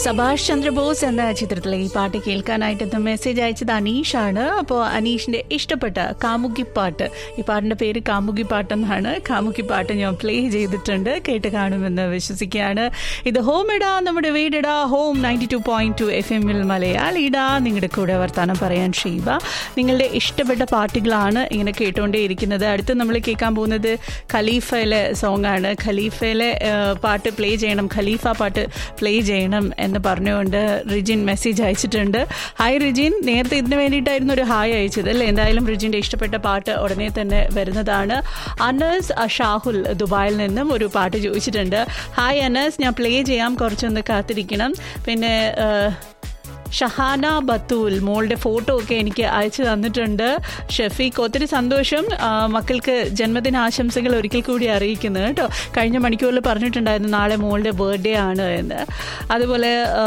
സഭാഷ് ചന്ദ്രബോസ് എന്ന ചിത്രത്തിലെ ഈ പാട്ട് കേൾക്കാനായിട്ട് മെസ്സേജ് അയച്ചത് അനീഷാണ് അപ്പോൾ അനീഷിന്റെ ഇഷ്ടപ്പെട്ട കാമുകിപ്പാട്ട് ഈ പാട്ടിന്റെ പേര് കാമുകിപ്പാട്ട് എന്നാണ് കാമുകിപ്പാട്ട് ഞാൻ പ്ലേ ചെയ്തിട്ടുണ്ട് കേട്ട് കാണുമെന്ന് വിശ്വസിക്കുകയാണ് ഇത് ഹോം ഇടാ നമ്മുടെ വീടിടാ home ninety two point two F എമ്മിൽ മലയാളിടാ നിങ്ങളുടെ കൂടെ വർത്താനം പറയാൻ ഷീബ നിങ്ങളുടെ ഇഷ്ടപ്പെട്ട പാട്ടുകളാണ് ഇങ്ങനെ കേട്ടുകൊണ്ടേയിരിക്കുന്നത് അടുത്ത് നമ്മൾ കേൾക്കാൻ പോകുന്നത് ഖലീഫയിലെ സോങ് ആണ് ഖലീഫയിലെ ഏഹ്, പാട്ട് പ്ലേ ചെയ്യണം ഖലീഫ പാട്ട് പ്ലേ ചെയ്യണം എന്ന് പറഞ്ഞുകൊണ്ട് റിജിൻ മെസ്സേജ് അയച്ചിട്ടുണ്ട് ഹായ് റിജിൻ നേരത്തെ ഇതിന് വേണ്ടിയിട്ടായിരുന്നു ഒരു ഹായ് അയച്ചത് അല്ലേ എന്തായാലും റിജിൻ്റെ ഇഷ്ടപ്പെട്ട പാട്ട് ഉടനെ തന്നെ വരുന്നതാണ് അനസ് ഷാഹുൽ ദുബായിൽ നിന്നും ഒരു പാട്ട് ചോദിച്ചിട്ടുണ്ട് ഹായ് അനസ് ഞാൻ പ്ലേ ചെയ്യാം കുറച്ചൊന്ന് കാത്തിരിക്കണം പിന്നെ ഏഹ്, ഷഹാന ബത്തൂൽ മോളുടെ ഫോട്ടോ ഒക്കെ എനിക്ക് അയച്ചു തന്നിട്ടുണ്ട് ഷഫീഖ് ഒത്തിരി സന്തോഷം ആ, മക്കൾക്ക് ജന്മദിനാശംസകൾ ഒരിക്കൽ കൂടി അറിയിക്കുന്നു കേട്ടോ കഴിഞ്ഞ മണിക്കൂറിൽ പറഞ്ഞിട്ടുണ്ടായിരുന്നു നാളെ മോളുടെ ബർത്ത്ഡേ ആണ് എന്ന് അതുപോലെ ആ,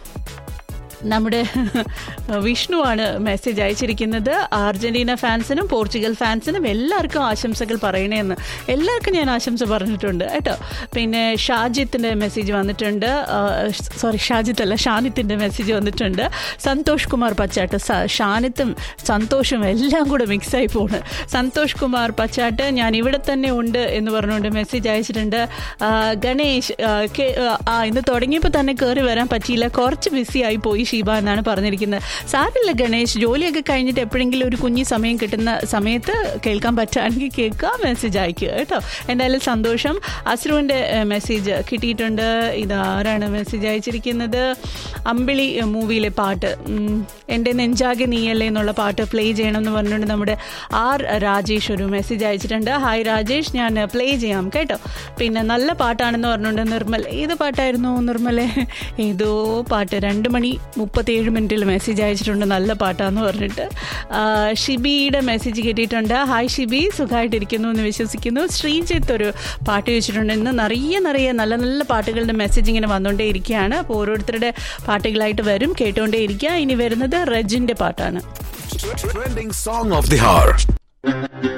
നമ്മുടെ വിഷ്ണുവാണ് മെസ്സേജ് അയച്ചിരിക്കുന്നത് അർജന്റീന ഫാൻസിനും പോർച്ചുഗൽ ഫാൻസിനും എല്ലാവർക്കും ആശംസകൾ പറയണേന്ന് എല്ലാവർക്കും ഞാൻ ആശംസ പറഞ്ഞിട്ടുണ്ട് കേട്ടോ പിന്നെ ഷാജിത്തിൻ്റെ മെസ്സേജ് വന്നിട്ടുണ്ട് സോറി ഷാജിത്ത് അല്ല ഷാനിത്തിൻ്റെ മെസ്സേജ് വന്നിട്ടുണ്ട് സന്തോഷ് കുമാർ പച്ചാട്ട് സ- ഷാനിത്തും സന്തോഷും എല്ലാം കൂടെ മിക്സായി പോണ് സന്തോഷ് കുമാർ പച്ചാട്ട് ഞാൻ ഇവിടെ തന്നെ ഉണ്ട് എന്ന് പറഞ്ഞുകൊണ്ട് മെസ്സേജ് അയച്ചിട്ടുണ്ട് ആ, ഗണേഷ് ആ, കെ- ആ, ഇന്ന് തുടങ്ങിയപ്പോൾ തന്നെ കയറി വരാൻ പറ്റിയില്ല കുറച്ച് ബിസി ആയി പോയി ഷീബ എന്നാണ് പറഞ്ഞിരിക്കുന്നത് സാരില്ല ഗണേഷ് ജോലിയൊക്കെ കഴിഞ്ഞിട്ട് എപ്പോഴെങ്കിലും ഒരു കുഞ്ഞി സമയം കിട്ടുന്ന സമയത്ത് കേൾക്കാൻ പറ്റുകയാണെങ്കിൽ കേൾക്കുക മെസ്സേജ് അയക്കുക കേട്ടോ എന്തായാലും സന്തോഷം അസ്രുവിൻ്റെ മെസ്സേജ് കിട്ടിയിട്ടുണ്ട് ഇതാരാണ് മെസ്സേജ് അയച്ചിരിക്കുന്നത് അമ്പിളി മൂവിയിലെ പാട്ട് ഉം, എൻ്റെ നെഞ്ചാകെ നീയല്ലേ എന്നുള്ള പാട്ട് പ്ലേ ചെയ്യണമെന്ന് പറഞ്ഞുകൊണ്ട് നമ്മുടെ ആർ രാജേഷ് ഒരു മെസ്സേജ് അയച്ചിട്ടുണ്ട് ഹായ് രാജേഷ് ഞാൻ പ്ലേ ചെയ്യാം കേട്ടോ പിന്നെ നല്ല പാട്ടാണെന്ന് പറഞ്ഞുകൊണ്ട് നിർമ്മൽ ഏത് പാട്ടായിരുന്നു നിർമ്മലെ ഏതോ പാട്ട് രണ്ട് മണി മുപ്പത്തേഴ് മിനിറ്റിൽ മെസ്സേജ് അയച്ചിട്ടുണ്ട് നല്ല പാട്ടാന്ന് പറഞ്ഞിട്ട് ആ, ഷിബിയുടെ മെസ്സേജ് കിട്ടിയിട്ടുണ്ട് ഹായ് ഷിബി സുഖമായിട്ടിരിക്കുന്നു എന്ന് വിശ്വസിക്കുന്നു ശ്രീജിത്ത് ഒരു പാട്ട് വെച്ചിട്ടുണ്ട് ഇന്ന് നിറയെ നിറയെ നല്ല നല്ല പാട്ടുകളുടെ മെസ്സേജ് ഇങ്ങനെ വന്നുകൊണ്ടേ ഇരിക്കുകയാണ് അപ്പോൾ ഓരോരുത്തരുടെ പാട്ടുകളായിട്ട് വരും കേട്ടുകൊണ്ടേ ഇരിക്കുക ഇനി വരുന്നത് റജിൻ്റെ പാട്ടാണ് Trending song of the hour.